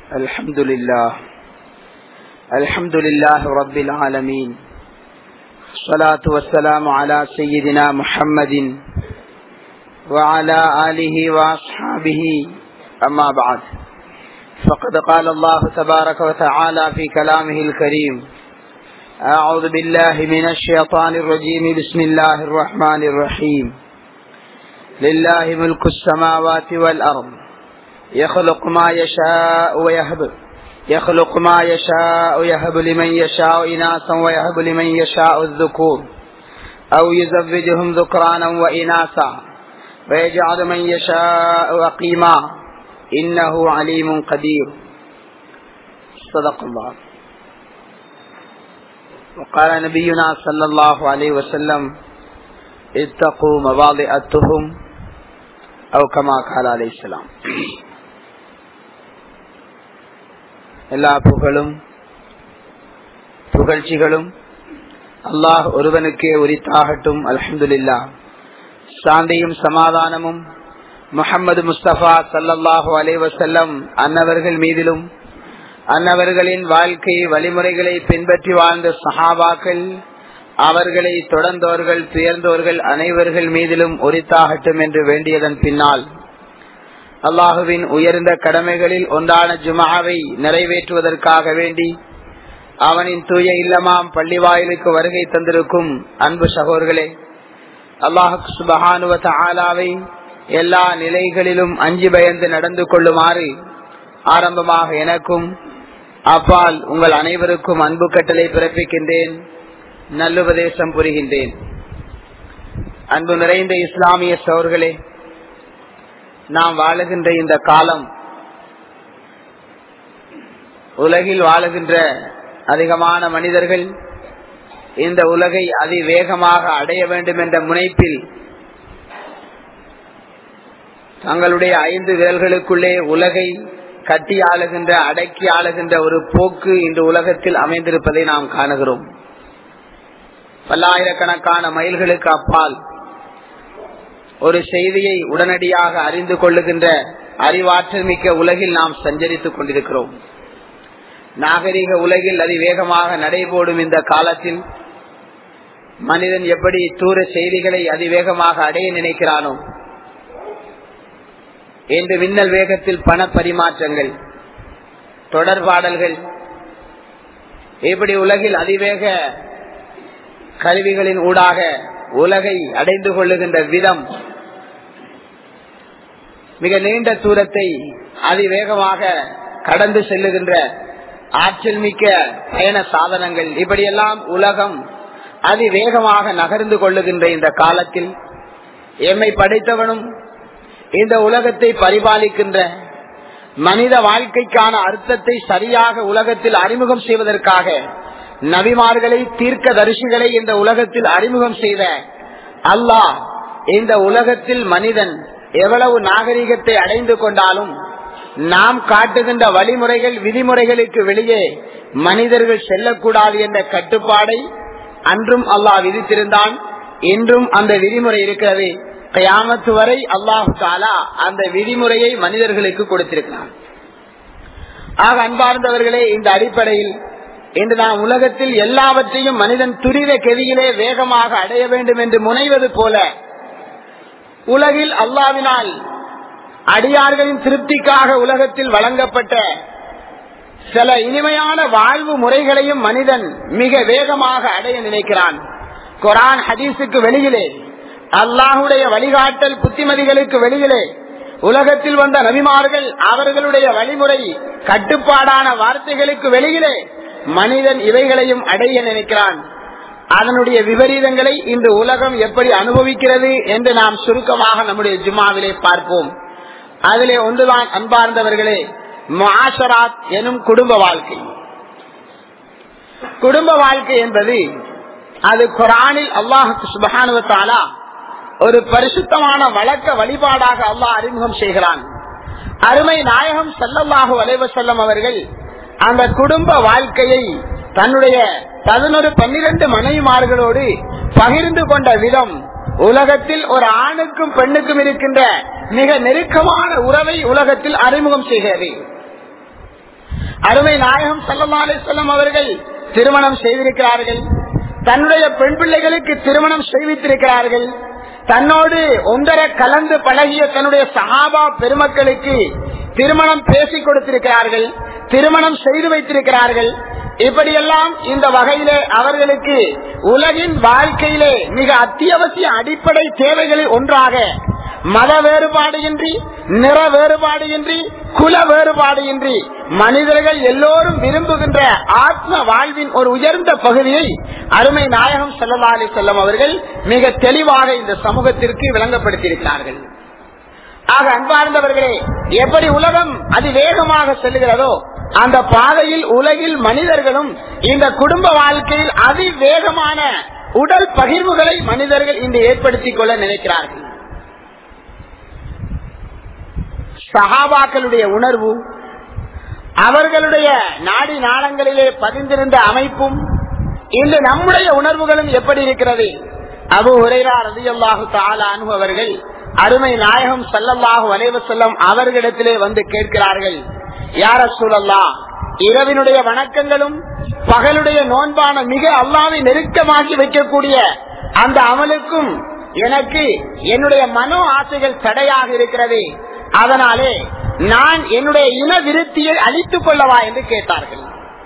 الحمد لله الحمد لله رب العالمين الصلاة والسلام على سيدنا محمد وعلى آله وأصحابه أما بعد فقد قال الله تبارك وتعالى في كلامه الكريم أعوذ بالله من الشيطان الرجيم بسم الله الرحمن الرحيم لله ملك السماوات والأرض يخلق ما يشاء ويهب يخلق ما يشاء يهب لمن يشاء إناثا ويهب لمن يشاء الذكور أو يزوجهم ذكرانا وإناثا ويجعل من يشاء أقيما إنه عليم قدير صدق الله وقال نبينا صلى الله عليه وسلم اتقوا مواضع التهم أو كما قال عليه السلام எல்லா புகழும் புகழ்ச்சிகளும் அல்லாஹ் ஒருவனுக்கே உரித்தாகட்டும் அலமதுல்லா சாந்தியும் சமாதானமும் முகமது முஸ்தபா சல்லல்லாஹு அலைவசல்லம் அன்னவர்கள் மீதிலும் அன்னவர்களின் வாழ்க்கை வழிமுறைகளை பின்பற்றி வாழ்ந்த சஹாபாக்கள் அவர்களை தொடர்ந்தோர்கள் துயர்ந்தோர்கள் அனைவர்கள் மீதிலும் உரித்தாகட்டும் என்று வேண்டியதன் பின்னால் அல்லாஹுவின் உயர்ந்த கடமைகளில் ஒன்றான ஜுமாவை நிறைவேற்றுவதற்காக வேண்டி அவனின் தூய இல்லமாம் பள்ளி வாயிலுக்கு வருகை தந்திருக்கும் அன்பு சகோதர்களே அல்லாஹு சுபஹானுவ ஆலாவை எல்லா நிலைகளிலும் அஞ்சு பயந்து நடந்து கொள்ளுமாறு ஆரம்பமாக எனக்கும் அப்பால் உங்கள் அனைவருக்கும் அன்பு கட்டளை பிறப்பிக்கின்றேன் நல்லுபதேசம் புரிகின்றேன் அன்பு நிறைந்த இஸ்லாமிய சோர்களே நாம் வாழுகின்ற இந்த காலம் உலகில் வாழுகின்ற அதிகமான மனிதர்கள் இந்த உலகை அதிவேகமாக அடைய வேண்டும் என்ற முனைப்பில் தங்களுடைய ஐந்து விரல்களுக்குள்ளே உலகை கட்டி ஆளுகின்ற அடக்கி ஆளுகின்ற ஒரு போக்கு இந்த உலகத்தில் அமைந்திருப்பதை நாம் காணுகிறோம் பல்லாயிரக்கணக்கான மைல்களுக்கு அப்பால் ஒரு செய்தியை உடனடியாக அறிந்து கொள்ளுகின்ற அறிவாற்றல் மிக்க உலகில் நாம் சஞ்சரித்துக் கொண்டிருக்கிறோம் நாகரிக உலகில் அதிவேகமாக நடைபோடும் இந்த காலத்தில் மனிதன் எப்படி தூர செய்திகளை அதிவேகமாக அடைய நினைக்கிறானோ என்று மின்னல் வேகத்தில் பண பரிமாற்றங்கள் தொடர்பாடல்கள் இப்படி உலகில் அதிவேக கருவிகளின் ஊடாக உலகை அடைந்து கொள்ளுகின்ற விதம் மிக நீண்ட தூரத்தை அதிவேகமாக கடந்து செல்லுகின்ற ஆற்றல் மிக்க பயண சாதனங்கள் இப்படியெல்லாம் உலகம் அதிவேகமாக நகர்ந்து கொள்ளுகின்ற இந்த காலத்தில் எம்மை படைத்தவனும் இந்த உலகத்தை பரிபாலிக்கின்ற மனித வாழ்க்கைக்கான அர்த்தத்தை சரியாக உலகத்தில் அறிமுகம் செய்வதற்காக நபிமார்களை தீர்க்க தரிசிகளை இந்த உலகத்தில் அறிமுகம் செய்த அல்லாஹ் இந்த உலகத்தில் மனிதன் எவ்வளவு நாகரிகத்தை அடைந்து கொண்டாலும் நாம் காட்டுகின்ற வழிமுறைகள் விதிமுறைகளுக்கு வெளியே மனிதர்கள் செல்லக்கூடாது என்ற கட்டுப்பாடை அன்றும் அல்லாஹ் விதித்திருந்தான் இன்றும் அந்த விதிமுறை இருக்கிறது கயாமத்து வரை அல்லாஹு தாலா அந்த விதிமுறையை மனிதர்களுக்கு கொடுத்திருக்கிறான் ஆக அன்பார்ந்தவர்களே இந்த அடிப்படையில் இன்று நாம் உலகத்தில் எல்லாவற்றையும் மனிதன் துரித கெதியிலே வேகமாக அடைய வேண்டும் என்று முனைவது போல உலகில் அல்லாவினால் அடியார்களின் திருப்திக்காக உலகத்தில் வழங்கப்பட்ட சில இனிமையான வாழ்வு முறைகளையும் மனிதன் மிக வேகமாக அடைய நினைக்கிறான் குரான் ஹதீஸுக்கு வெளியிலே அல்லாஹுடைய வழிகாட்டல் புத்திமதிகளுக்கு வெளியிலே உலகத்தில் வந்த நபிமார்கள் அவர்களுடைய வழிமுறை கட்டுப்பாடான வார்த்தைகளுக்கு வெளியிலே மனிதன் இவைகளையும் அடைய நினைக்கிறான் அதனுடைய விபரீதங்களை இந்த உலகம் எப்படி அனுபவிக்கிறது என்று நாம் சுருக்கமாக நம்முடைய ஜுமாவிலே பார்ப்போம் அதிலே ஒன்றுதான் அன்பார்ந்தவர்களே மாஷராத் எனும் குடும்ப வாழ்க்கை குடும்ப வாழ்க்கை என்பது அது குரானில் அல்லாஹு சுபகானுவத்தாலா ஒரு பரிசுத்தமான வழக்க வழிபாடாக அல்லாஹ் அறிமுகம் செய்கிறான் அருமை நாயகம் சல்லல்லாஹு அலைவ செல்லம் அவர்கள் அந்த குடும்ப வாழ்க்கையை தன்னுடைய பதினொரு பன்னிரண்டு மனைவிமார்களோடு பகிர்ந்து கொண்ட விதம் உலகத்தில் ஒரு ஆணுக்கும் பெண்ணுக்கும் இருக்கின்ற மிக நெருக்கமான உறவை உலகத்தில் அறிமுகம் செய்கிறது அருமை நாயகம் சல்லல்லாலே செல்லம் அவர்கள் திருமணம் செய்திருக்கிறார்கள் தன்னுடைய பெண் பிள்ளைகளுக்கு திருமணம் செய்வித்திருக்கிறார்கள் தன்னோடு ஒன்றரை கலந்து பழகிய தன்னுடைய சஹாபா பெருமக்களுக்கு திருமணம் பேசிக் கொடுத்திருக்கிறார்கள் திருமணம் செய்து வைத்திருக்கிறார்கள் இப்படியெல்லாம் இந்த வகையிலே அவர்களுக்கு உலகின் வாழ்க்கையிலே மிக அத்தியாவசிய அடிப்படை தேவைகளில் ஒன்றாக மத வேறுபாடு இன்றி நிற வேறுபாடு இன்றி குல வேறுபாடு இன்றி மனிதர்கள் எல்லோரும் விரும்புகின்ற ஆத்ம வாழ்வின் ஒரு உயர்ந்த பகுதியை அருமை நாயகம் செல்லல்லா அலி செல்லம் அவர்கள் மிக தெளிவாக இந்த சமூகத்திற்கு விளங்கப்படுத்தியிருக்கிறார்கள் ஆக அன்பார்ந்தவர்களே எப்படி உலகம் அதிவேகமாக செல்லுகிறதோ அந்த பாதையில் உலகில் மனிதர்களும் இந்த குடும்ப வாழ்க்கையில் அதிவேகமான உடல் பகிர்வுகளை மனிதர்கள் இன்று ஏற்படுத்திக் கொள்ள நினைக்கிறார்கள் சகாபாக்களுடைய உணர்வு அவர்களுடைய நாடி நாளங்களிலே பதிந்திருந்த அமைப்பும் இன்று நம்முடைய உணர்வுகளும் எப்படி இருக்கிறது அபு உரைரா ரதியல்லாஹு தாலானு அவர்கள் அருமை நாயகம் சல்லல்லாஹு அலைவ செல்லம் அவர்களிடத்திலே வந்து கேட்கிறார்கள் யார சூழல்லா இரவினுடைய வணக்கங்களும் பகலுடைய நோன்பான மிக அல்லாவை நெருக்கமாக்கி வைக்கக்கூடிய அந்த அமலுக்கும் எனக்கு என்னுடைய மனோ ஆசைகள் தடையாக இருக்கிறது அதனாலே நான் என்னுடைய இன விருத்தியை அழித்துக் கொள்ளவா என்று கேட்டார்கள்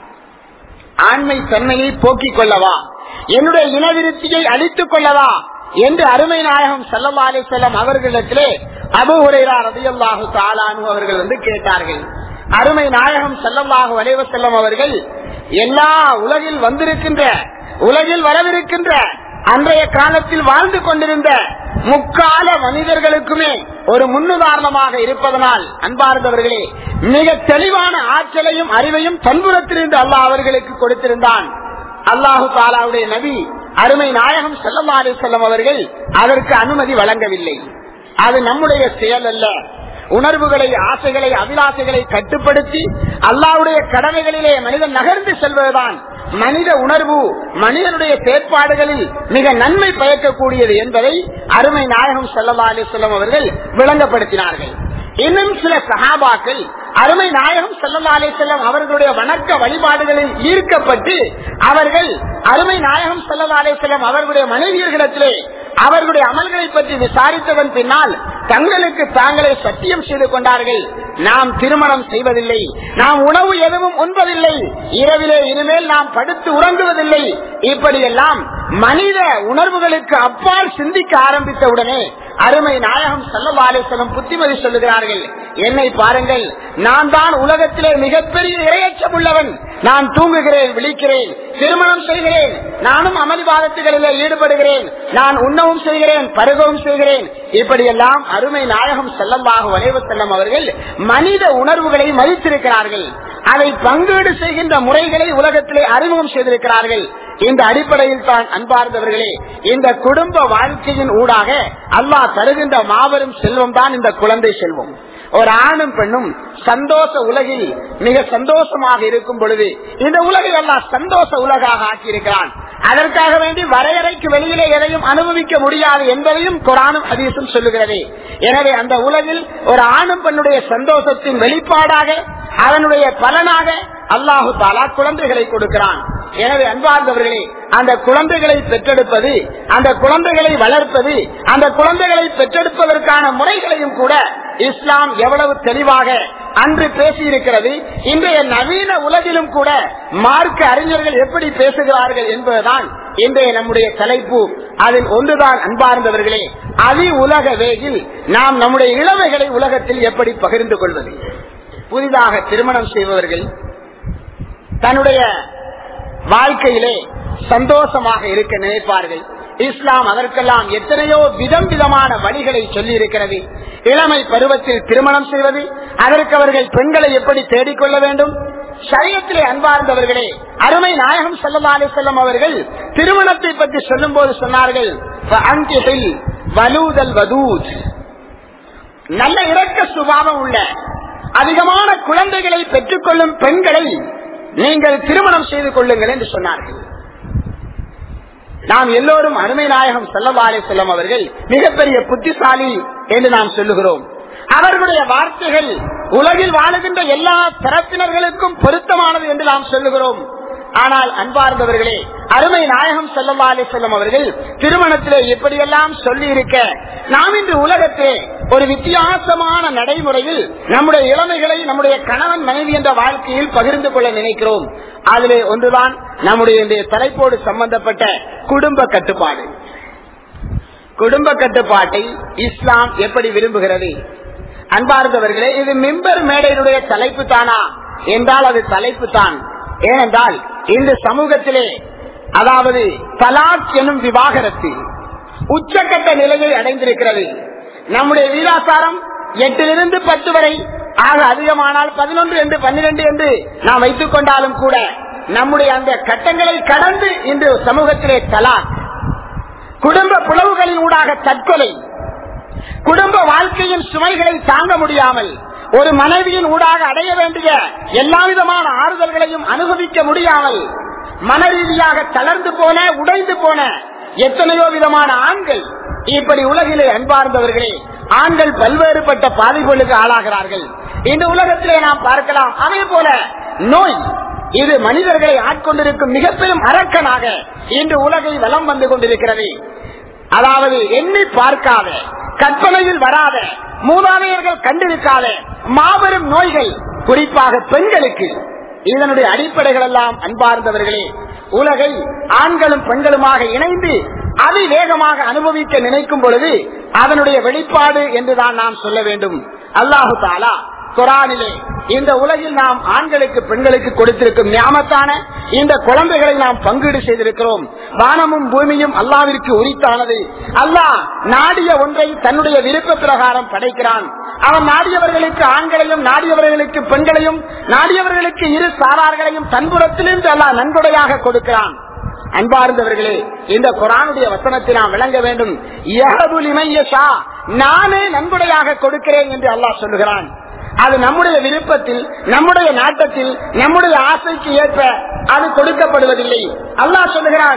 ஆண்மை தன்மையை போக்கிக் கொள்ளவா என்னுடைய இன விருத்தியை அழித்துக் கொள்ளவா என்று அருமை நாயகம் சல்லா அலி செல்லம் அவர்களிடத்திலே அபு உரைரா ரதியல்லாஹு தாலானு அவர்கள் வந்து கேட்டார்கள் அருமை நாயகம் செல்லல்லாஹு அலைவ செல்லம் அவர்கள் எல்லா உலகில் வந்திருக்கின்ற உலகில் வரவிருக்கின்ற அன்றைய காலத்தில் வாழ்ந்து கொண்டிருந்த முக்கால மனிதர்களுக்குமே ஒரு முன்னுதாரணமாக இருப்பதனால் அன்பார்ந்தவர்களே மிக தெளிவான ஆற்றலையும் அறிவையும் பண்புறத்திலிருந்து அல்லாஹ் அவர்களுக்கு கொடுத்திருந்தான் அல்லாஹு தாலாவுடைய நபி அருமை நாயகம் செல்லல்லா அலி செல்லம் அவர்கள் அதற்கு அனுமதி வழங்கவில்லை அது நம்முடைய செயல் அல்ல உணர்வுகளை ஆசைகளை அபிலாசைகளை கட்டுப்படுத்தி அல்லாவுடைய கடமைகளிலே மனிதன் நகர்ந்து செல்வதுதான் மனித உணர்வு மனிதனுடைய செயற்பாடுகளில் மிக நன்மை பயக்கக்கூடியது என்பதை அருமை நாயகம் செல்லல்லா அலி செல்லம் அவர்கள் விளங்கப்படுத்தினார்கள் இன்னும் சில சகாபாக்கள் அருமை நாயகம் செல்லல்லா அலி செல்லம் அவர்களுடைய வணக்க வழிபாடுகளில் ஈர்க்கப்பட்டு அவர்கள் அருமை நாயகம் செல்லல்லா அலி செல்லம் அவர்களுடைய மனைவியர்களிடத்திலே அவர்களுடைய அமல்களை பற்றி விசாரித்ததன் பின்னால் தங்களுக்கு தாங்களே சத்தியம் செய்து கொண்டார்கள் நாம் திருமணம் செய்வதில்லை நாம் உணவு எதுவும் உண்பதில்லை இரவிலே இனிமேல் நாம் படுத்து உறங்குவதில்லை இப்படியெல்லாம் மனித உணர்வுகளுக்கு அப்பால் சிந்திக்க ஆரம்பித்த உடனே அருமை நாயகம் செல்லவாலேசனம் புத்திமதி சொல்லுகிறார்கள் என்னை பாருங்கள் நான் தான் உலகத்திலே மிகப்பெரிய இரையச்சம் உள்ளவன் நான் தூங்குகிறேன் விழிக்கிறேன் திருமணம் செய்கிறேன் நானும் அமளிவாதத்துகளில் ஈடுபடுகிறேன் நான் உண்ணவும் செய்கிறேன் பருகவும் செய்கிறேன் இப்படியெல்லாம் அருமை நாயகம் செல்லமாக வளைவு செல்லம் அவர்கள் மனித உணர்வுகளை மதித்திருக்கிறார்கள் அதை பங்கீடு செய்கின்ற முறைகளை உலகத்திலே அறிமுகம் செய்திருக்கிறார்கள் இந்த அடிப்படையில் தான் அன்பார்ந்தவர்களே இந்த குடும்ப வாழ்க்கையின் ஊடாக அல்லாஹ் தருகின்ற மாபெரும் செல்வம் தான் இந்த குழந்தை செல்வம் ஒரு ஆணும் பெண்ணும் சந்தோஷ உலகில் மிக சந்தோஷமாக இருக்கும் பொழுது இந்த உலகை எல்லாம் சந்தோஷ உலகாக ஆக்கியிருக்கிறான் அதற்காக வேண்டி வரையறைக்கு வெளியிலே எதையும் அனுபவிக்க முடியாது என்பதையும் குரானும் ஹதீஸும் சொல்லுகிறது எனவே அந்த உலகில் ஒரு ஆணும் பெண்ணுடைய சந்தோஷத்தின் வெளிப்பாடாக அதனுடைய பலனாக அல்லாஹு தாலா குழந்தைகளை கொடுக்கிறான் எனவே அன்பார்ந்தவர்களே அந்த குழந்தைகளை பெற்றெடுப்பது அந்த குழந்தைகளை வளர்ப்பது அந்த குழந்தைகளை பெற்றெடுப்பதற்கான முறைகளையும் கூட இஸ்லாம் எவ்வளவு தெளிவாக அன்று பேசியிருக்கிறது இன்றைய நவீன உலகிலும் கூட மார்க்க அறிஞர்கள் எப்படி பேசுகிறார்கள் என்பதுதான் இன்றைய நம்முடைய தலைப்பு அதில் ஒன்றுதான் அன்பார்ந்தவர்களே அதி உலக வேகில் நாம் நம்முடைய இளமைகளை உலகத்தில் எப்படி பகிர்ந்து கொள்வது புதிதாக திருமணம் செய்பவர்கள் தன்னுடைய வாழ்க்கையிலே சந்தோஷமாக இருக்க நினைப்பார்கள் இஸ்லாம் அதற்கெல்லாம் எத்தனையோ விதம் விதமான வழிகளை சொல்லி இருக்கிறது இளமை பருவத்தில் திருமணம் செய்வது அதற்கு அவர்கள் பெண்களை எப்படி தேடிக்கொள்ள வேண்டும் சரியத்திலே அன்பார்ந்தவர்களே அருமை நாயகம் செல்லலாலே செல்லும் அவர்கள் திருமணத்தை பற்றி சொல்லும் போது சொன்னார்கள் வலூதல் வதூத் நல்ல இரக்க சுபாவம் உள்ள அதிகமான குழந்தைகளை பெற்றுக்கொள்ளும் பெண்களை நீங்கள் திருமணம் செய்து கொள்ளுங்கள் என்று சொன்னார்கள் நாம் எல்லோரும் அருமை நாயகம் செல்லவாலே செல்லும் அவர்கள் மிகப்பெரிய புத்திசாலி என்று நாம் சொல்லுகிறோம் அவர்களுடைய வார்த்தைகள் உலகில் வாழுகின்ற எல்லா தரப்பினர்களுக்கும் பொருத்தமானது என்று நாம் சொல்லுகிறோம் ஆனால் அன்பார்ந்தவர்களே அருமை நாயகம் செல்லல்லா அலி செல்லம் அவர்கள் திருமணத்திலே எப்படியெல்லாம் சொல்லி இருக்க நாம் இன்று உலகத்தே ஒரு வித்தியாசமான நடைமுறையில் நம்முடைய இளமைகளை நம்முடைய கணவன் மனைவி என்ற வாழ்க்கையில் பகிர்ந்து கொள்ள நினைக்கிறோம் அதிலே ஒன்றுதான் நம்முடைய இந்த தலைப்போடு சம்பந்தப்பட்ட குடும்ப கட்டுப்பாடு குடும்ப கட்டுப்பாட்டை இஸ்லாம் எப்படி விரும்புகிறது அன்பார்ந்தவர்களே இது மிம்பர் மேடையினுடைய தலைப்பு தானா என்றால் அது தலைப்பு தான் ஏனென்றால் இந்த சமூகத்திலே அதாவது தலாக் எனும் விவாகரத்து உச்சக்கட்ட நிலையை அடைந்திருக்கிறது நம்முடைய வீராசாரம் எட்டிலிருந்து பத்து வரை ஆக அதிகமானால் பதினொன்று என்று பன்னிரண்டு என்று நாம் வைத்துக் கொண்டாலும் கூட நம்முடைய அந்த கட்டங்களை கடந்து இன்று சமூகத்திலே தலாக் குடும்ப புலவுகளின் ஊடாக தற்கொலை குடும்ப வாழ்க்கையின் சுமைகளை தாங்க முடியாமல் ஒரு மனைவியின் ஊடாக அடைய வேண்டிய எல்லா விதமான ஆறுதல்களையும் அனுபவிக்க முடியாமல் மன ரீதியாக தளர்ந்து போன உடைந்து போன எத்தனையோ விதமான ஆண்கள் இப்படி உலகிலே அன்பார்ந்தவர்களே ஆண்கள் பல்வேறுபட்ட பாதிப்புகளுக்கு ஆளாகிறார்கள் இந்த உலகத்திலே நாம் பார்க்கலாம் அதே போல நோய் இது மனிதர்களை ஆட்கொண்டிருக்கும் மிக பெரும் அரக்கனாக இன்று உலகை வலம் வந்து கொண்டிருக்கிறது அதாவது எண்ணி பார்க்காத கற்பனையில் வராத மூதாதையர்கள் கண்டிருக்காத மாபெரும் நோய்கள் குறிப்பாக பெண்களுக்கு இதனுடைய அடிப்படைகள் எல்லாம் அன்பார்ந்தவர்களே உலகை ஆண்களும் பெண்களுமாக இணைந்து அதிவேகமாக அனுபவிக்க நினைக்கும் பொழுது அதனுடைய வெளிப்பாடு என்றுதான் நாம் சொல்ல வேண்டும் அல்லாஹு தாலா குரானிலே இந்த உலகில் நாம் ஆண்களுக்கு பெண்களுக்கு கொடுத்திருக்கும் ஞாபகத்தான இந்த குழந்தைகளை நாம் பங்கீடு செய்திருக்கிறோம் வானமும் பூமியும் அல்லாவிற்கு உரித்தானது அல்லாஹ் நாடிய ஒன்றை தன்னுடைய விருப்ப பிரகாரம் படைக்கிறான் அவன் நாடியவர்களுக்கு ஆண்களையும் நாடியவர்களுக்கு பெண்களையும் நாடியவர்களுக்கு இரு சாரார்களையும் தன்புறத்திலிருந்து அல்லாஹ் நன்கொடையாக கொடுக்கிறான் அன்பார்ந்தவர்களே இந்த குரானுடைய வசனத்தை நாம் விளங்க வேண்டும் நானே நன்கொடையாக கொடுக்கிறேன் என்று அல்லாஹ் சொல்லுகிறான் அது நம்முடைய விருப்பத்தில் நம்முடைய நாட்டத்தில் நம்முடைய ஆசைக்கு ஏற்ப அது கொடுக்கப்படுவதில்லை அல்லாஹ் சொல்லுகிறான்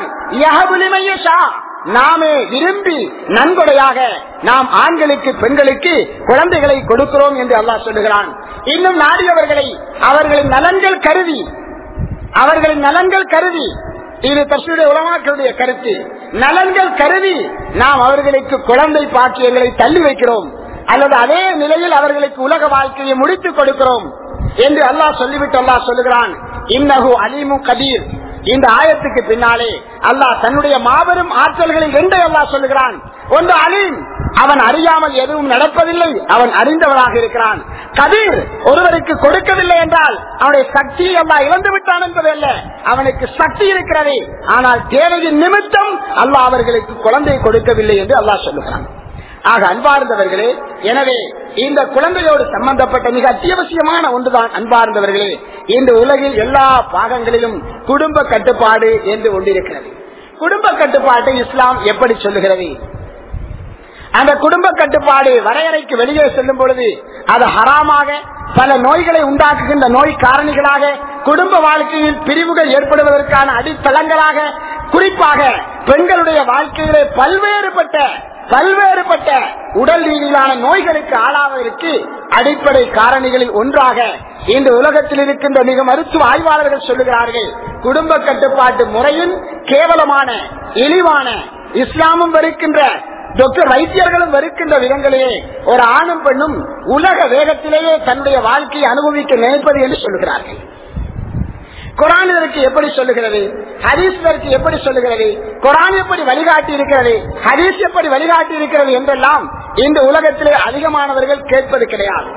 நாமே விரும்பி நன்கொடையாக நாம் ஆண்களுக்கு பெண்களுக்கு குழந்தைகளை கொடுக்கிறோம் என்று அல்லாஹ் சொல்லுகிறான் இன்னும் நாடியவர்களை அவர்களின் நலன்கள் கருதி அவர்களின் நலன்கள் கருதி இது தர்ஷுடைய உலமாக்களுடைய கருத்து நலன்கள் கருதி நாம் அவர்களுக்கு குழந்தை பாக்கியங்களை தள்ளி வைக்கிறோம் அல்லது அதே நிலையில் அவர்களுக்கு உலக வாழ்க்கையை முடித்துக் கொடுக்கிறோம் என்று அல்லாஹ் சொல்லிவிட்டு அல்லாஹ் சொல்லுகிறான் இன்னகு அலிமு கபீர் இந்த ஆயத்துக்கு பின்னாலே அல்லாஹ் தன்னுடைய மாபெரும் ஆற்றல்களில் ரெண்டை அல்லாஹ் சொல்லுகிறான் ஒன்று அலீம் அவன் அறியாமல் எதுவும் நடப்பதில்லை அவன் அறிந்தவனாக இருக்கிறான் கபீர் ஒருவருக்கு கொடுக்கவில்லை என்றால் அவனுடைய சக்தியை அல்லா இழந்து விட்டான் என்பது அல்ல அவனுக்கு சக்தி இருக்கிறது ஆனால் தேவையின் நிமித்தம் அல்லாஹ் அவர்களுக்கு குழந்தை கொடுக்கவில்லை என்று அல்லாஹ் சொல்லுகிறான் ஆக அன்பார்ந்தவர்களே எனவே இந்த குழந்தையோடு சம்பந்தப்பட்ட மிக அத்தியாவசியமான ஒன்றுதான் அன்பார்ந்தவர்களே இந்த உலகில் எல்லா பாகங்களிலும் குடும்ப கட்டுப்பாடு என்று ஒன்றிருக்கிறது குடும்ப கட்டுப்பாட்டை இஸ்லாம் எப்படி சொல்லுகிறது அந்த குடும்ப கட்டுப்பாடு வரையறைக்கு வெளியே செல்லும் பொழுது அது ஹராமாக பல நோய்களை உண்டாக்குகின்ற நோய் காரணிகளாக குடும்ப வாழ்க்கையில் பிரிவுகள் ஏற்படுவதற்கான அடித்தளங்களாக குறிப்பாக பெண்களுடைய வாழ்க்கையிலே பல்வேறுபட்ட பல்வேறுபட்ட உடல் ரீதியிலான நோய்களுக்கு ஆளாவதற்கு அடிப்படை காரணிகளில் ஒன்றாக இந்த உலகத்தில் இருக்கின்ற மிக மருத்துவ ஆய்வாளர்கள் சொல்லுகிறார்கள் குடும்ப கட்டுப்பாட்டு முறையின் கேவலமான இழிவான இஸ்லாமும் வருகின்ற டாக்டர் வைத்தியர்களும் வருகின்ற விதங்களிலே ஒரு ஆணும் பெண்ணும் உலக வேகத்திலேயே தன்னுடைய வாழ்க்கையை அனுபவிக்க நினைப்பது என்று சொல்லுகிறார்கள் குரான் இதற்கு எப்படி சொல்லுகிறது ஹதீஸ் இதற்கு எப்படி சொல்லுகிறது குரான் எப்படி வழிகாட்டி இருக்கிறது ஹதீஸ் எப்படி வழிகாட்டி இருக்கிறது என்றெல்லாம் இந்த உலகத்திலே அதிகமானவர்கள் கேட்பது கிடையாது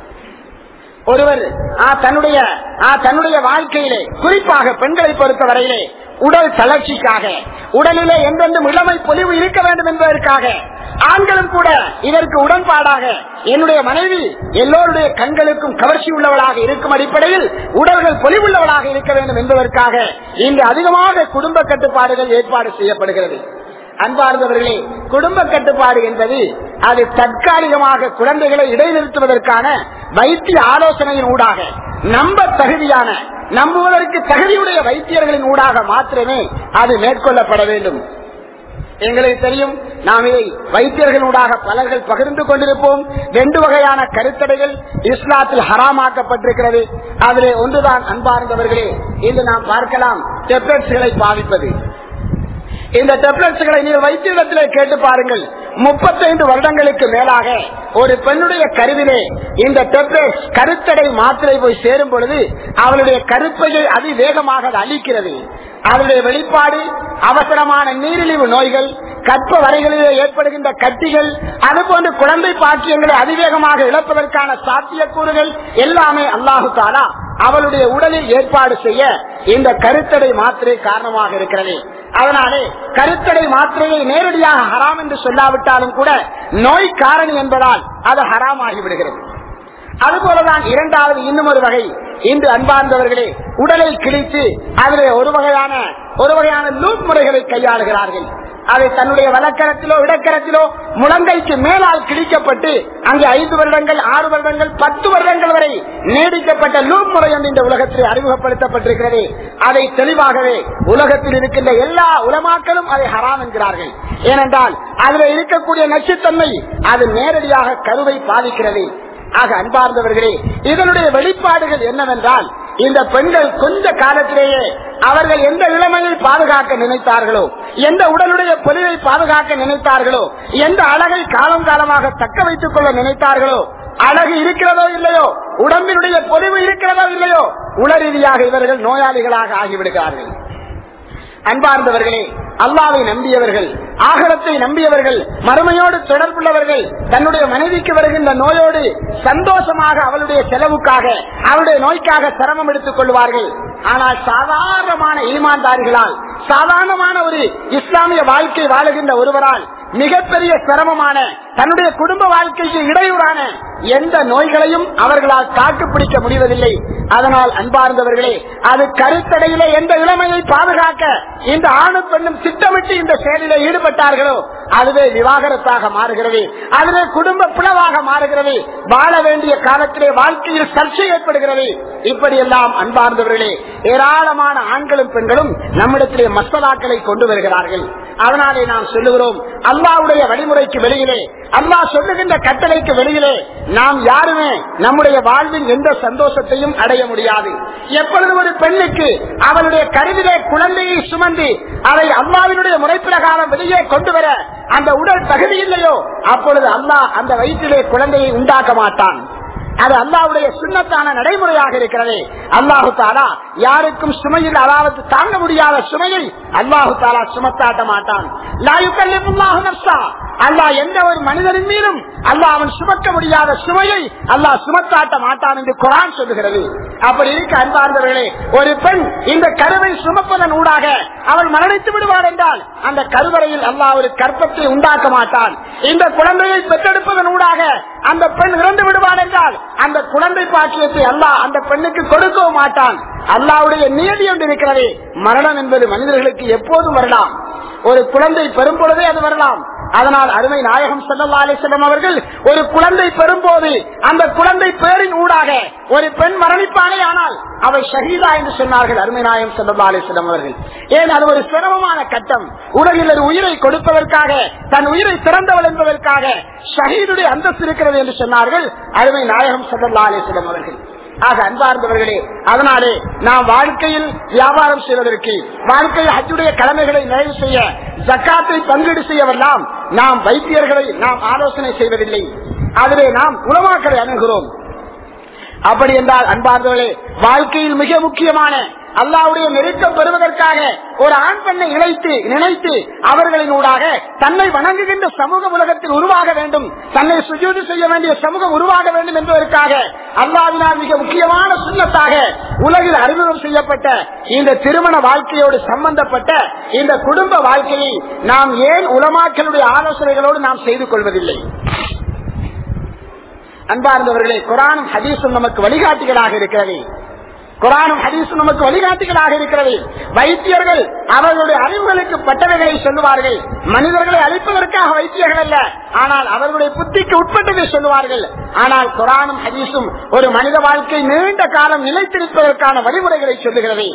ஒருவர் தன்னுடைய தன்னுடைய வாழ்க்கையிலே குறிப்பாக பெண்களை பொறுத்தவரையிலே உடல் தளர்ச்சிக்காக உடலிலே எந்தெந்த இளமை பொலிவு இருக்க வேண்டும் என்பதற்காக ஆண்களும் கூட இதற்கு உடன்பாடாக என்னுடைய மனைவி எல்லோருடைய கண்களுக்கும் கவர்ச்சி உள்ளவளாக இருக்கும் அடிப்படையில் உடல்கள் பொலிவுள்ளவளாக இருக்க வேண்டும் என்பதற்காக இங்கு அதிகமாக குடும்ப கட்டுப்பாடுகள் ஏற்பாடு செய்யப்படுகிறது அன்பார்ந்தவர்களே குடும்ப கட்டுப்பாடு என்பது அது தற்காலிகமாக குழந்தைகளை இடைநிறுத்துவதற்கான வைத்திய ஆலோசனையின் ஊடாக நம்ப தகுதியான நம்புவதற்கு தகுதியுடைய வைத்தியர்களின் ஊடாக மாத்திரமே அது மேற்கொள்ளப்பட வேண்டும் எங்களுக்கு தெரியும் நாம் இதை வைத்தியர்களூடாக பலர்கள் பகிர்ந்து கொண்டிருப்போம் ரெண்டு வகையான கருத்தடைகள் இஸ்லாத்தில் ஹராமாக்கப்பட்டிருக்கிறது அதிலே ஒன்றுதான் அன்பார்ந்தவர்களே இன்று நாம் பார்க்கலாம் டெப்லெட்ஸ்களை பாவிப்பது இந்த டெப்லெட்ஸ்களை நீங்கள் வைத்தியத்திலே கேட்டு பாருங்கள் முப்பத்தைந்து வருடங்களுக்கு மேலாக ஒரு பெண்ணுடைய கருவிலே இந்த டெப்லெட்ஸ் கருத்தடை மாத்திரை போய் சேரும் பொழுது அவளுடைய கருப்பையை அதிவேகமாக அது அளிக்கிறது அதனுடைய வெளிப்பாடு அவசரமான நீரிழிவு நோய்கள் கற்ப வரைகளிலே ஏற்படுகின்ற கட்டிகள் அதுபோன்று குழந்தை பாக்கியங்களை அதிவேகமாக இழப்பதற்கான சாத்தியக்கூறுகள் எல்லாமே அல்லாஹு தாலா அவளுடைய உடலில் ஏற்பாடு செய்ய இந்த கருத்தடை மாத்திரை காரணமாக இருக்கிறது அதனாலே கருத்தடை மாத்திரையை நேரடியாக ஹராம் என்று சொல்லாவிட்டாலும் கூட நோய் காரணி என்பதால் அது ஹராம் ஆகிவிடுகிறது அதுபோலதான் இரண்டாவது இன்னும் ஒரு வகை இன்று அன்பார்ந்தவர்களே உடலை கிழித்து அதிலே ஒரு வகையான ஒரு வகையான லூப் முறைகளை கையாளுகிறார்கள் அதை தன்னுடைய வலக்கரத்திலோ இடக்கரத்திலோ முழங்கைக்கு மேலால் கிழிக்கப்பட்டு அங்கே ஐந்து வருடங்கள் ஆறு வருடங்கள் பத்து வருடங்கள் வரை நீடிக்கப்பட்ட லூப் முறை என்று இந்த உலகத்தில் அறிமுகப்படுத்தப்பட்டிருக்கிறது அதை தெளிவாகவே உலகத்தில் இருக்கின்ற எல்லா உலமாக்களும் அதை ஹராம் என்கிறார்கள் ஏனென்றால் அதில் இருக்கக்கூடிய நச்சுத்தன்மை அது நேரடியாக கருவை பாதிக்கிறது ஆக அன்பார்ந்தவர்களே இதனுடைய வெளிப்பாடுகள் என்னவென்றால் இந்த பெண்கள் கொஞ்ச காலத்திலேயே அவர்கள் எந்த இளமையை பாதுகாக்க நினைத்தார்களோ எந்த உடலுடைய பொலிவை பாதுகாக்க நினைத்தார்களோ எந்த அழகை காலம் காலமாக தக்க வைத்துக் கொள்ள நினைத்தார்களோ அழகு இருக்கிறதோ இல்லையோ உடம்பினுடைய பொலிவு இருக்கிறதோ இல்லையோ உளரீதியாக இவர்கள் நோயாளிகளாக ஆகிவிடுகிறார்கள் அன்பார்ந்தவர்களே அல்லாவை நம்பியவர்கள் ஆகலத்தை நம்பியவர்கள் மறுமையோடு தொடர்புள்ளவர்கள் தன்னுடைய மனைவிக்கு வருகின்ற நோயோடு சந்தோஷமாக அவளுடைய செலவுக்காக அவளுடைய நோய்க்காக சிரமம் எடுத்துக் கொள்வார்கள் ஆனால் சாதாரணமான ஈமான்தாரிகளால் சாதாரணமான ஒரு இஸ்லாமிய வாழ்க்கை வாழுகின்ற ஒருவரால் மிகப்பெரிய சிரமமான தன்னுடைய குடும்ப வாழ்க்கைக்கு இடையூறான எந்த நோய்களையும் அவர்களால் தாக்கு பிடிக்க முடிவதில்லை அதனால் அன்பார்ந்தவர்களே அது கருத்தடையில எந்த இளமையை பாதுகாக்க இந்த ஆணு பெண்ணும் திட்டமிட்டு இந்த செயலில் ஈடுபட்டார்களோ அதுவே விவாகரத்தாக மாறுகிறது அதுவே குடும்ப பிளவாக மாறுகிறது வாழ வேண்டிய காலத்திலே வாழ்க்கையில் சர்ச்சை ஏற்படுகிறது இப்படியெல்லாம் அன்பார்ந்தவர்களே ஏராளமான ஆண்களும் பெண்களும் நம்மிடத்திலே மசலாக்களை கொண்டு வருகிறார்கள் அதனாலே நாம் சொல்லுகிறோம் அல்லாவுடைய வழிமுறைக்கு வெளியிலே அல்லாஹ் சொல்லுகின்ற கட்டளைக்கு வெளியிலே நாம் யாருமே நம்முடைய வாழ்வின் எந்த சந்தோஷத்தையும் அடைய முடியாது எப்பொழுது ஒரு பெண்ணுக்கு அவளுடைய கருவிலே குழந்தையை சுமந்து அதை அல்லாவினுடைய முறை பிரகாரம் வெளியே கொண்டு வர அந்த உடல் தகுதி இல்லையோ அப்பொழுது அல்லாஹ் அந்த வயிற்றிலே குழந்தையை உண்டாக்க மாட்டான் அது அல்லாவுடைய சுண்ணத்தான நடைமுறையாக இருக்கிறது அல்லாஹு தாலா யாருக்கும் சுமையில் அதாவது தாங்க முடியாத சுமையை அல்லாஹு தாலா சுமத்தாட்ட மாட்டான் அல்லாஹ் எந்த ஒரு மனிதரின் மீதும் அல்லாஹ் அவன் சுமக்க முடியாத சுமையை அல்லாஹ் சுமத்தாட்ட மாட்டான் என்று குரான் சொல்லுகிறது அப்படி இருக்க அன்பார்ந்தவர்களே ஒரு பெண் இந்த கருவை சுமப்பதன் ஊடாக அவள் மரணித்து விடுவார் என்றால் அந்த கருவறையில் அல்லாஹ் ஒரு கற்பத்தை உண்டாக்க மாட்டான் இந்த குழந்தையை பெற்றெடுப்பதன் ஊடாக அந்த பெண் இறந்து விடுவார் என்றால் அந்த குழந்தை பாக்கியத்தை அல்லாஹ் அந்த பெண்ணுக்கு கொடுக்கவும் மாட்டான் அல்லாவுடைய நியதி ஒன்று இருக்கிறது மரணம் என்பது மனிதர்களுக்கு எப்போதும் வரலாம் ஒரு குழந்தை பெறும் பொழுதே அது வரலாம் அதனால் அருமை நாயகம் சல்லா அலிஸ்லம் அவர்கள் ஒரு குழந்தை பெறும்போது அந்த குழந்தை பேரின் ஊடாக ஒரு பெண் மரணிப்பானே ஆனால் அவள் ஷஹீதா என்று சொன்னார்கள் அருமை நாயகம் சல்லா அலிஸ்லம் அவர்கள் ஏன் அது ஒரு சிரமமான கட்டம் உலகில் ஒரு உயிரை கொடுப்பதற்காக தன் உயிரை திறந்தவள் என்பதற்காக ஷஹீதுடைய அந்தஸ்து இருக்கிறது என்று சொன்னார்கள் அருமை நாயகம் சல்லா அலிஸ்லம் அவர்கள் ஆக அன்பார்ந்தவர்களே அதனாலே நாம் வாழ்க்கையில் வியாபாரம் செய்வதற்கு வாழ்க்கையில் ஹஜ்ஜுடைய கடமைகளை நிறைவு செய்ய ஜக்காத்தை பங்கீடு செய்யவெல்லாம் நாம் வைத்தியர்களை நாம் ஆலோசனை செய்வதில்லை அதிலே நாம் உலமாக்களை அணுகிறோம் அப்படி என்றால் அன்பார்ந்தவர்களே வாழ்க்கையில் மிக முக்கியமான அல்லாவுடைய நெருக்கம் பெறுவதற்காக ஒரு ஆண் பெண்ணை இணைத்து நினைத்து அவர்களின் ஊடாக தன்னை வணங்குகின்ற சமூக உலகத்தில் உருவாக வேண்டும் தன்னை சுஜூதி செய்ய வேண்டிய சமூகம் உருவாக வேண்டும் என்பதற்காக அல்லாவினால் மிக முக்கியமான சுண்ணத்தாக உலகில் அறிமுகம் செய்யப்பட்ட இந்த திருமண வாழ்க்கையோடு சம்பந்தப்பட்ட இந்த குடும்ப வாழ்க்கையை நாம் ஏன் உலமாக்களுடைய ஆலோசனைகளோடு நாம் செய்து கொள்வதில்லை அன்பார்ந்தவர்களே குரானும் ஹதீஸும் நமக்கு வழிகாட்டிகளாக இருக்கிறது குரானும் ஹதீஸும் நமக்கு வழிகாட்டிகளாக இருக்கிறது வைத்தியர்கள் அவர்களுடைய அறிவுகளுக்கு பட்டவைகளை சொல்லுவார்கள் மனிதர்களை அழிப்பதற்காக வைத்தியர்கள் அல்ல ஆனால் அவர்களுடைய புத்திக்கு உட்பட்டதை சொல்லுவார்கள் ஆனால் குரானும் ஹதீஸும் ஒரு மனித வாழ்க்கை நீண்ட காலம் நிலைத்திருப்பதற்கான வழிமுறைகளை சொல்லுகிறது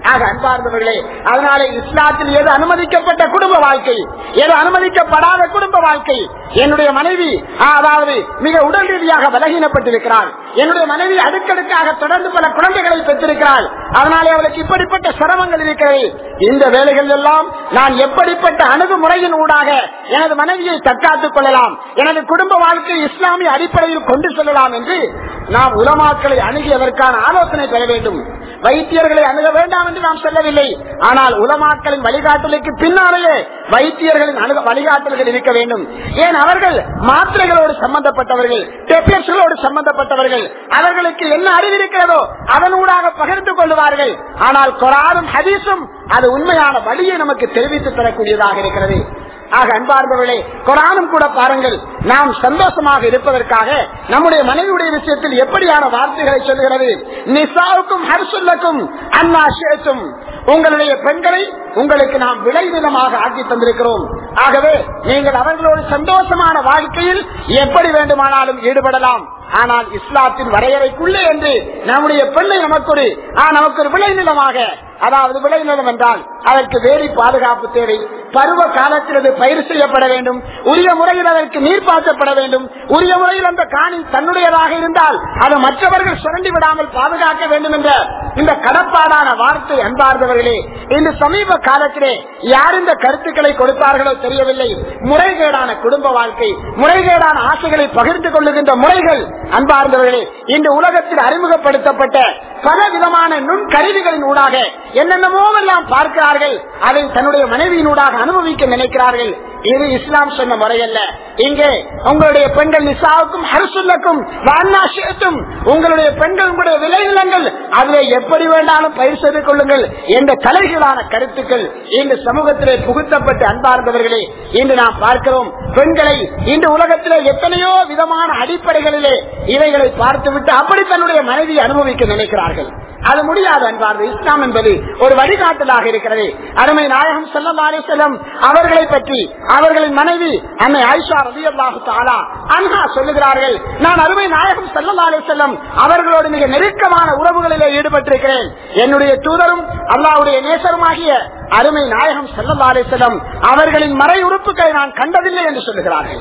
ஆக அன்பார்ந்தவர்களே அதனால இஸ்லாத்தில் எது அனுமதிக்கப்பட்ட குடும்ப வாழ்க்கை எது அனுமதிக்கப்படாத குடும்ப வாழ்க்கை என்னுடைய மனைவி ஆ, அதாவது மிக உடல் ரீதியாக பலகீனப்பட்டிருக்கிறாள் என்னுடைய மனைவி அடுக்கடுக்காக தொடர்ந்து பல குழந்தைகளை பெற்றிருக்கிறாள் அதனாலே அவளுக்கு இப்படிப்பட்ட சிரமங்கள் இருக்கிறது இந்த வேலைகள் எல்லாம் நான் எப்படிப்பட்ட அணுகுமுறையின் ஊடாக எனது மனைவியை தற்காத்துக் கொள்ளலாம் எனது குடும்ப வாழ்க்கை இஸ்லாமிய அடிப்படையில் கொண்டு செல்லலாம் என்று நாம் உலமாக்களை அணுகியதற்கான ஆலோசனை பெற வேண்டும் வைத்தியர்களை அணுக வேண்டாம் என்று நாம் சொல்லவில்லை ஆனால் உலமாக்களின் வழிகாட்டலுக்கு பின்னாலேயே வைத்தியர்களின் அணுக வழிகாட்டல்கள் இருக்க வேண்டும் ஏன் அவர்கள் மாத்திரைகளோடு சம்பந்தப்பட்டவர்கள் டெப்லெட்ஸுகளோடு சம்பந்தப்பட்டவர்கள் அவர்களுக்கு என்ன அறிவு இருக்கிறதோ அதனூடாக பகிர்ந்து கொள்வார்கள் ஆனால் கொரானும் ஹதீஸும் அது உண்மையான வழியை நமக்கு தெரிவித்து தரக்கூடியதாக இருக்கிறது ஆக அன்பார்ந்தவர்களே குரானும் கூட பாருங்கள் நாம் சந்தோஷமாக இருப்பதற்காக நம்முடைய மனைவியுடைய விஷயத்தில் எப்படியான வார்த்தைகளை சொல்கிறது நிசாவுக்கும் ஹர்சுல்லக்கும் அண்ணா சேச்சும் உங்களுடைய பெண்களை உங்களுக்கு நாம் விளைநிலமாக ஆக்கி தந்திருக்கிறோம் ஆகவே நீங்கள் அவர்களோடு சந்தோஷமான வாழ்க்கையில் எப்படி வேண்டுமானாலும் ஈடுபடலாம் ஆனால் இஸ்லாத்தின் வரையறைக்குள்ளே என்று நம்முடைய பெண்ணை நமக்கு ஒரு ஆ, நமக்கு ஒரு விளைநிலமாக அதாவது விளைநிலம் என்றால் அதற்கு வேலி பாதுகாப்பு தேவை பருவ காலத்தில் அது பயிர் செய்யப்பட வேண்டும் உரிய முறையில் அதற்கு நீர் பாய்ச்சப்பட வேண்டும் உரிய முறையில் அந்த காணி தன்னுடையதாக இருந்தால் அதை மற்றவர்கள் சுரண்டி விடாமல் பாதுகாக்க வேண்டும் என்ற இந்த கடப்பாடான வார்த்தை அன்பார்ந்தவர்களே இந்த சமீப காலத்திலே யார் இந்த கருத்துக்களை கொடுத்தார்களோ தெரியவில்லை முறைகேடான குடும்ப வாழ்க்கை முறைகேடான ஆசைகளை பகிர்ந்து கொள்ளுகின்ற முறைகள் அன்பார்ந்தவர்களே இந்த உலகத்தில் அறிமுகப்படுத்தப்பட்ட பல விதமான நுண் கருவிகளின் ஊடாக என்னென்னமோ எல்லாம் பார்க்கிறார்கள் அதை தன்னுடைய மனைவியினூடாக அனுபவிக்க நினைக்கிறார்கள் இது இஸ்லாம் சொன்ன முறையல்ல இங்கே உங்களுடைய பெண்கள் நிசாவுக்கும் ஹர்சுல்லக்கும் வான்னாசியத்தும் உங்களுடைய பெண்கள் உங்களுடைய விளைநிலங்கள் அதிலே எப்படி வேண்டாலும் பயிர் செய்து கொள்ளுங்கள் என்ற தலைகளான கருத்துக்கள் இந்த சமூகத்திலே புகுத்தப்பட்டு அன்பார்ந்தவர்களே இன்று நாம் பார்க்கிறோம் பெண்களை இந்த உலகத்திலே எத்தனையோ விதமான அடிப்படைகளிலே இவைகளை பார்த்துவிட்டு அப்படி தன்னுடைய மனைவியை அனுபவிக்க நினைக்கிறார்கள் அது முடியாது அன்பார்ந்து இஸ்லாம் என்பது ஒரு வழிகாட்டலாக இருக்கிறது அருமை நாயகம் செல்லவாரே செல்லம் அவர்களை பற்றி அவர்களின் மனைவி அன்னை ஆயிஷா ரவி அல்லாஹு தாலா அன்ஹா சொல்லுகிறார்கள் நான் அருமை நாயகம் செல்லவாரே செல்லம் அவர்களோடு மிக நெருக்கமான உறவுகளிலே ஈடுபட்டிருக்கிறேன் என்னுடைய தூதரும் அல்லாவுடைய நேசருமாகிய அருமை நாயகம் செல்லவாரே செல்லம் அவர்களின் மறை உறுப்புகளை நான் கண்டதில்லை என்று சொல்லுகிறார்கள்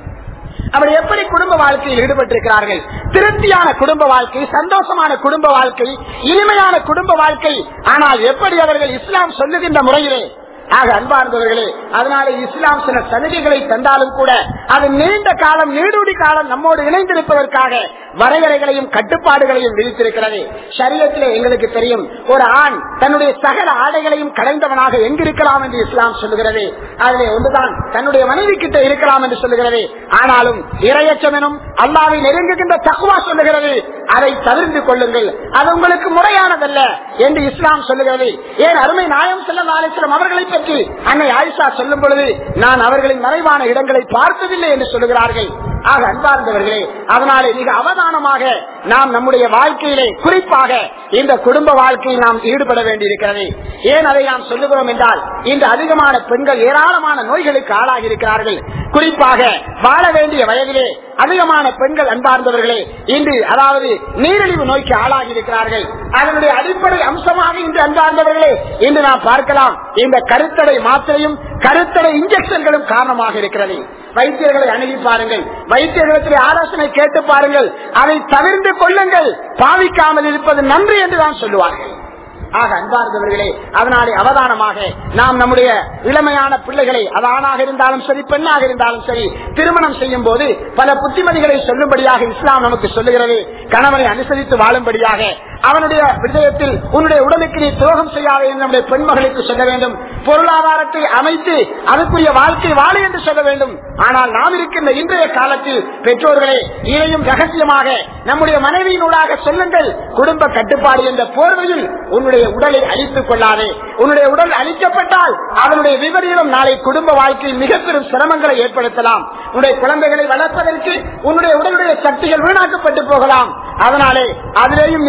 அவர் எப்படி குடும்ப வாழ்க்கையில் ஈடுபட்டிருக்கிறார்கள் திருப்தியான குடும்ப வாழ்க்கை சந்தோஷமான குடும்ப வாழ்க்கை இனிமையான குடும்ப வாழ்க்கை ஆனால் எப்படி அவர்கள் இஸ்லாம் சொல்லுகின்ற முறையிலே ஆக அன்பார்ந்தவர்களே அதனால இஸ்லாம் சில சலுகைகளை தந்தாலும் கூட அது நீண்ட காலம் நீடூடி காலம் நம்மோடு இணைந்திருப்பதற்காக வரையறைகளையும் கட்டுப்பாடுகளையும் விதித்திருக்கிறது சரீரத்திலே எங்களுக்கு தெரியும் ஒரு ஆண் தன்னுடைய சகல ஆடைகளையும் கலைந்தவனாக எங்கிருக்கலாம் என்று இஸ்லாம் சொல்லுகிறது அதிலே ஒன்றுதான் தன்னுடைய மனைவி கிட்ட இருக்கலாம் என்று சொல்லுகிறது ஆனாலும் இரையச்சம் எனும் அல்லாவை நெருங்குகின்ற தக்குவா சொல்லுகிறது அதை தவிர்த்து கொள்ளுங்கள் அது உங்களுக்கு முறையானதல்ல என்று இஸ்லாம் சொல்லுகிறது ஏன் அருமை நாயம் செல்லம் ஆலேஸ்வரம் அவர்களை பற்றி அன்னை ஆயிஷா சொல்லும் பொழுது நான் அவர்களின் மறைவான இடங்களை பார்த்ததில்லை என்று சொல்லுகிறார்கள் ஆக அன்பார்ந்தவர்களே அதனாலே மிக அவதானமாக நாம் நம்முடைய வாழ்க்கையிலே குறிப்பாக இந்த குடும்ப வாழ்க்கையில் நாம் ஈடுபட வேண்டியிருக்கிறது ஏன் அதை நாம் சொல்லுகிறோம் என்றால் இன்று அதிகமான பெண்கள் ஏராளமான நோய்களுக்கு ஆளாகி இருக்கிறார்கள் குறிப்பாக வாழ வேண்டிய வயதிலே அதிகமான பெண்கள் அன்பார்ந்தவர்களே இன்று அதாவது நீரிழிவு நோய்க்கு ஆளாகி இருக்கிறார்கள் அதனுடைய அடிப்படை அம்சமாக இன்று அன்பார்ந்தவர்களே இன்று நாம் பார்க்கலாம் இந்த கருத்தடை மாத்திரையும் கருத்தடை இன்ஜெக்ஷன்களும் காரணமாக இருக்கிறது வைத்தியர்களை அணுகி பாருங்கள் வைத்தியர்களுக்கு ஆலோசனை கேட்டு பாருங்கள் அதை தவிர்த்து கொள்ளுங்கள் பாவிக்காமல் இருப்பது நன்றி என்று தான் சொல்லுவார்கள் ஆக அன்பார்ந்தவர்களே அதனாலே அவதானமாக நாம் நம்முடைய இளமையான பிள்ளைகளை அது ஆணாக இருந்தாலும் சரி பெண்ணாக இருந்தாலும் சரி திருமணம் செய்யும் போது பல புத்திமதிகளை சொல்லும்படியாக இஸ்லாம் நமக்கு சொல்லுகிறது கணவனை அனுசரித்து வாழும்படியாக அவனுடைய விஜயத்தில் உன்னுடைய உடலுக்கு நீ துரோகம் செய்யாதே என்று நம்முடைய பெண்மகளுக்கு சொல்ல வேண்டும் பொருளாதாரத்தை அமைத்து அதற்குரிய வாழ்க்கை வாழ என்று சொல்ல வேண்டும் ஆனால் நாம் இருக்கின்ற இன்றைய காலத்தில் பெற்றோர்களே இதையும் ரகசியமாக நம்முடைய மனைவியினூடாக சொல்லுங்கள் குடும்ப கட்டுப்பாடு என்ற போர்வையில் உன்னுடைய உடலை அழித்துக் கொள்ளாதே உன்னுடைய உடல் அழிக்கப்பட்டால் அதனுடைய விபரீதம் நாளை குடும்ப வாழ்க்கையில் மிக பெரும் சிரமங்களை ஏற்படுத்தலாம் உன்னுடைய குழந்தைகளை வளர்ப்பதற்கு உன்னுடைய உடலுடைய சக்திகள் வீணாக்கப்பட்டு போகலாம் அதனாலே அதிலேயும் நீ மிகப்பெரிய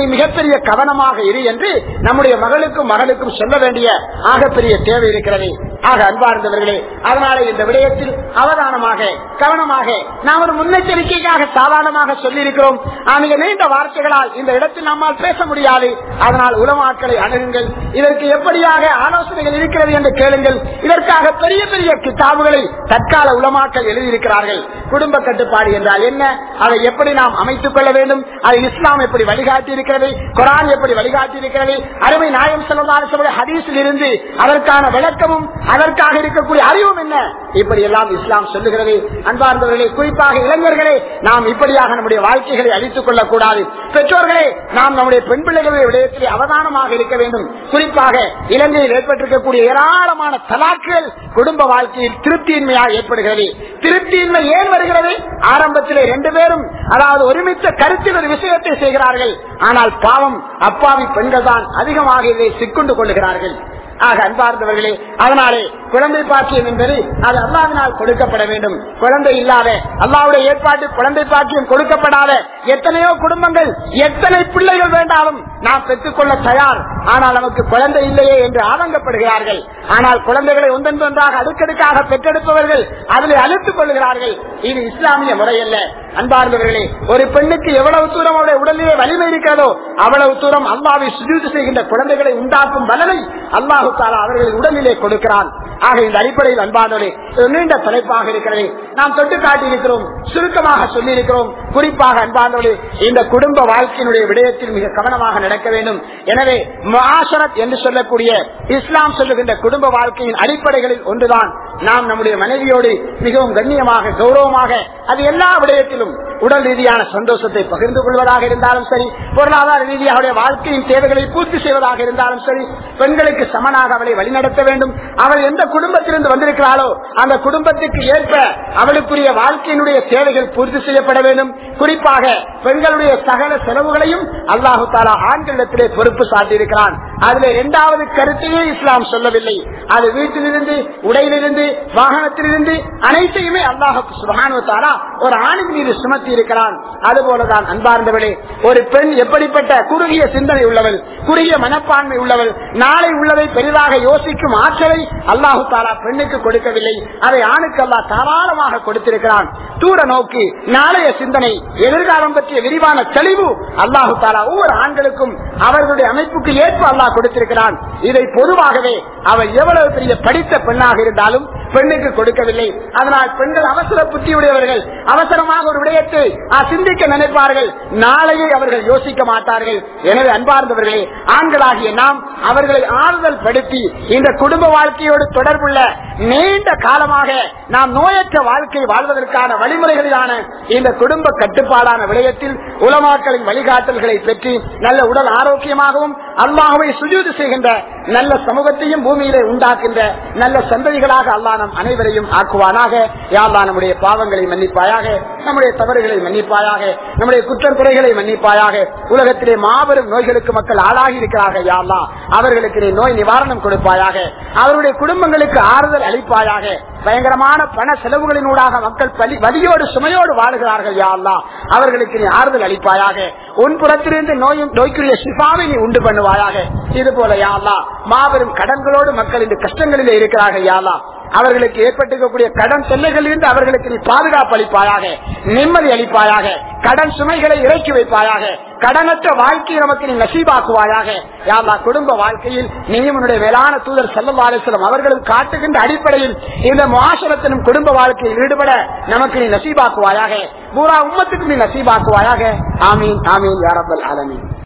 மிகப்பெரிய கவனமாக இரு என்று நம்முடைய மகளுக்கும் மகளுக்கும் சொல்ல வேண்டிய ஆகப்பெரிய தேவை இருக்கிறது ஆக அன்பார்ந்தவர்களே அதனால இந்த விடயத்தில் அவதானமாக கவனமாக நாம் ஒரு முன்னெச்சரிக்கைக்காக சாதாரணமாக சொல்லியிருக்கிறோம் மிக நீண்ட வார்த்தைகளால் இந்த இடத்தில் நம்மால் பேச முடியாது அதனால் உலமாக்களை அணுகுங்கள் இதற்கு எப்படியாக ஆலோசனைகள் இருக்கிறது என்று கேளுங்கள் இதற்காக பெரிய பெரிய கிதாபுகளை தற்கால உலமாக்கள் எழுதியிருக்கிறார்கள் குடும்ப கட்டுப்பாடு என்றால் என்ன அதை எப்படி நாம் அமைத்துக் கொள்ள வேண்டும் அதை இஸ்லாம் எப்படி வழிகாட்டி இருக்கிறது குரான் எப்படி வழிகாட்டி இருக்கிறது அருமை நாயம் செல்வதார ஹதீஸில் இருந்து அதற்கான விளக்கமும் அதற்காக இருக்கக்கூடிய அறிவும் என்ன இப்படி எல்லாம் இஸ்லாம் சொல்லுகிறது அன்பார்ந்தவர்களே குறிப்பாக இளைஞர்களே நாம் இப்படியாக நம்முடைய வாழ்க்கைகளை அழித்துக் கொள்ளக் கூடாது பெற்றோர்களே நாம் நம்முடைய பெண் பிள்ளைகளுடைய விடயத்தில் அவதானமாக இருக்க வேண்டும் குறிப்பாக இலங்கையில் ஏற்பட்டிருக்கக்கூடிய ஏராளமான தலாக்குகள் குடும்ப வாழ்க்கையில் திருப்தியின்மையாக ஏற்படுகிறது திருப்தியின்மை ஏன் வருகிறது ஆரம்பத்திலே ரெண்டு பேரும் அதாவது ஒருமித்த கருத்தில் ஒரு விஷயத்தை செய்கிறார்கள் ஆனால் பாவம் அப்பாவி பெண்கள் தான் அதிகமாக இதை சிக்கொண்டு கொள்ளுகிறார்கள் ஆக அன்பார்ந்தவர்களே அதனாலே குழந்தை பாக்கியம் என்பது அது அல்லாவினால் கொடுக்கப்பட வேண்டும் குழந்தை இல்லாத அல்லாவுடைய ஏற்பாட்டு குழந்தை பாக்கியம் கொடுக்கப்படாத எத்தனையோ குடும்பங்கள் எத்தனை பிள்ளைகள் வேண்டாலும் நாம் பெற்றுக்கொள்ள தயார் ஆனால் நமக்கு குழந்தை இல்லையே என்று ஆதங்கப்படுகிறார்கள் ஆனால் குழந்தைகளை ஒன்றொன்றாக அடுக்கடுக்காக பெற்றெடுப்பவர்கள் அதில் அழுத்துக் கொள்கிறார்கள் இது இஸ்லாமிய முறை அல்ல அன்பார்ந்தவர்களே ஒரு பெண்ணுக்கு எவ்வளவு தூரம் அவருடைய உடலிலே வலிமை இருக்கிறதோ அவ்வளவு தூரம் அல்லாவை சுஜூத்து செய்கின்ற குழந்தைகளை உண்டாக்கும் பலனை அல்லாஹு தாலா அவர்களின் உடலிலே கொடுக்கிறான் ஆக இந்த அடிப்படையில் அன்பானவரே இது நீண்ட தலைப்பாக இருக்கிறது நாம் தொட்டு காட்டியிருக்கிறோம் சுருக்கமாக சொல்லியிருக்கிறோம் குறிப்பாக அன்பானவரே இந்த குடும்ப வாழ்க்கையினுடைய விடயத்தில் மிக கவனமாக நடக்க வேண்டும் எனவே மாசரத் என்று சொல்லக்கூடிய இஸ்லாம் சொல்லுகின்ற குடும்ப வாழ்க்கையின் அடிப்படைகளில் ஒன்றுதான் நாம் நம்முடைய மனைவியோடு மிகவும் கண்ணியமாக கௌரவமாக அது எல்லா விடயத்திலும் உடல் ரீதியான சந்தோஷத்தை பகிர்ந்து கொள்வதாக இருந்தாலும் சரி பொருளாதார ரீதியாக அவருடைய வாழ்க்கையின் தேவைகளை பூர்த்தி செய்வதாக இருந்தாலும் சரி பெண்களுக்கு சமனாக அவளை வழிநடத்த வேண்டும் அவள் எந்த குடும்பத்திலிருந்து வந்திருக்கிறாளோ அந்த குடும்பத்துக்கு ஏற்ப அவளுக்குரிய வாழ்க்கையினுடைய தேவைகள் பூர்த்தி செய்யப்பட வேண்டும் குறிப்பாக பெண்களுடைய சகல செலவுகளையும் அல்லாஹு தாலா ஆண்களிடத்திலே பொறுப்பு சாட்டியிருக்கிறான் அதுல இரண்டாவது கருத்தையே இஸ்லாம் சொல்லவில்லை அது வீட்டிலிருந்து உடையிலிருந்து வாகனத்திலிருந்து அனைத்தையுமே அல்லாஹு சுபானுவத்தாரா ஒரு ஆணின் மீது சுமத்தி இருக்கிறான் அதுபோலதான் அன்பார்ந்தவளே ஒரு பெண் எப்படிப்பட்ட குறுகிய சிந்தனை உள்ளவள் குறுகிய மனப்பான்மை உள்ளவள் நாளை உள்ளதை பெரிதாக யோசிக்கும் ஆற்றலை அல்லாஹு தாலா பெண்ணுக்கு கொடுக்கவில்லை அதை ஆணுக்கு அல்லா தாராளமாக கொடுத்திருக்கிறான் தூர நோக்கி நாளைய சிந்தனை எதிர்காலம் பற்றிய விரிவான தெளிவு அல்லாஹு தாலா ஒவ்வொரு ஆண்களுக்கும் அவர்களுடைய அமைப்புக்கு ஏற்ப அல்லாஹ் கொடுத்திருக்கிறான் இதை பொதுவாகவே அவள் எவ்வளவு பெரிய படித்த பெண்ணாக இருந்தாலும் பெண்ணுக்கு கொடுக்கவில்லை அதனால் பெண்கள் அவசர புத்தியுடையவர்கள் அவசரமாக ஒரு விடயத்தை சிந்திக்க நினைப்பார்கள் நாளையே அவர்கள் யோசிக்க மாட்டார்கள் எனவே அன்பார்ந்தவர்களே ஆண்களாகிய நாம் அவர்களை ஆறுதல் படுத்தி இந்த குடும்ப வாழ்க்கையோடு தொடர்புள்ள நீண்ட காலமாக நாம் நோயற்ற வாழ்க்கை வாழ்வதற்கான வழிமுறைகளிலான இந்த குடும்ப கட்டுப்பாடான விடயத்தில் உலமாக்களின் வழிகாட்டல்களை பெற்று நல்ல உடல் ஆரோக்கியமாகவும் அல்லாஹுவை சுஜூது செய்கின்ற நல்ல சமூகத்தையும் பூமியிலே உண்டாக்கின்ற நல்ல சந்ததிகளாக அல்லாஹ் நம் அனைவரையும் ஆக்குவானாக யாழ்லா நம்முடைய பாவங்களை மன்னிப்பாயாக நம்முடைய தவறுகளை மன்னிப்பாயாக நம்முடைய குற்றம் குறைகளை மன்னிப்பாயாக உலகத்திலே மாபெரும் நோய்களுக்கு மக்கள் ஆளாகி இருக்கிறார்கள் யாழ்லா அவர்களுக்கு நீ நோய் நிவாரணம் கொடுப்பாயாக அவருடைய குடும்பங்களுக்கு ஆறுதல் அளிப்பாயாக பயங்கரமான பண செலவுகளினூடாக மக்கள் பலி வலியோடு சுமையோடு வாழுகிறார்கள் யாழ்லா அவர்களுக்கு நீ ஆறுதல் அளிப்பாயாக உன் புறத்திலிருந்து நோயும் நோய்க்குரிய சிபாவை நீ உண்டு பண்ணுவாயாக இது போல யாழ்லா மாபெரும் கடன்களோடு மக்கள் இந்த கஷ்டங்களிலே இருக்கிறார்கள் யாழ்லா அவர்களுக்கு ஏற்பட்டிருக்கக்கூடிய கடன் தொல்லைகளில் இருந்து அவர்களுக்கு நீ பாதுகாப்பு அளிப்பாயாக நிம்மதி அளிப்பாயாக கடன் சுமைகளை இறக்கி வைப்பாயாக கடனற்ற வாழ்க்கையை நமக்கு நீ நசீபாக்குவாயாக யாரா குடும்ப வாழ்க்கையில் நீயும் உன்னுடைய மேலான தூதர் செல்லம் அவர்களும் காட்டுகின்ற அடிப்படையில் இந்த மாசனத்தினும் குடும்ப வாழ்க்கையில் ஈடுபட நமக்கு நீ நசீபாக்குவாயாக பூரா உம்மத்துக்கு நீ நசீபாக்குவாயாக ஆமீன் ஆமீன் யாரப்பல் ஆலமீன்